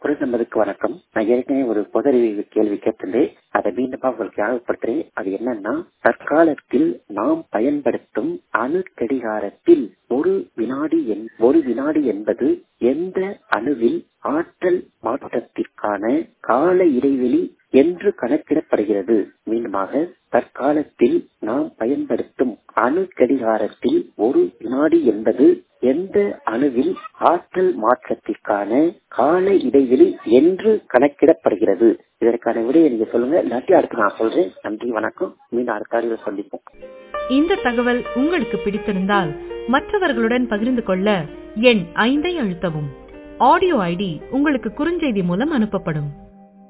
குரல் நம்பருக்கு வணக்கம் நான் ஏற்கனவே ஒரு பொதறிவு கேள்வி கேட்டிருந்தேன் அதை மீண்டும் உங்களுக்கு ஞாபகப்படுத்துறேன் அது என்னன்னா தற்காலத்தில் நாம் பயன்படுத்தும் அணு கடிகாரத்தில் ஒரு வினாடி என்- ஒரு வினாடி என்பது எந்த அணுவில் ஆற்றல் மாற்றத்திற்கான கால இடைவெளி என்று கணக்கிடப்படுகிறது மீண்டுமாக தற்காலத்தில் நாம் பயன்படுத்தும் அணு கடிகாரத்தில் ஒரு வினாடி என்பது எந்த அணுவில் ஆற்றல் மாற்றத்திற்கான கால இடைவெளி என்று கணக்கிடப்படுகிறது இதற்கான விடையை நீங்க சொல்லுங்க இல்லாட்டி அடுத்து நான் சொல்றேன் நன்றி வணக்கம் மீண்டும் அடுத்த அறிவில் சந்திப்போம் இந்த தகவல் உங்களுக்கு பிடித்திருந்தால் மற்றவர்களுடன் பகிர்ந்து கொள்ள எண் ஐந்தை அழுத்தவும் ஆடியோ ஐடி உங்களுக்கு குறுஞ்செய்தி மூலம் அனுப்பப்படும்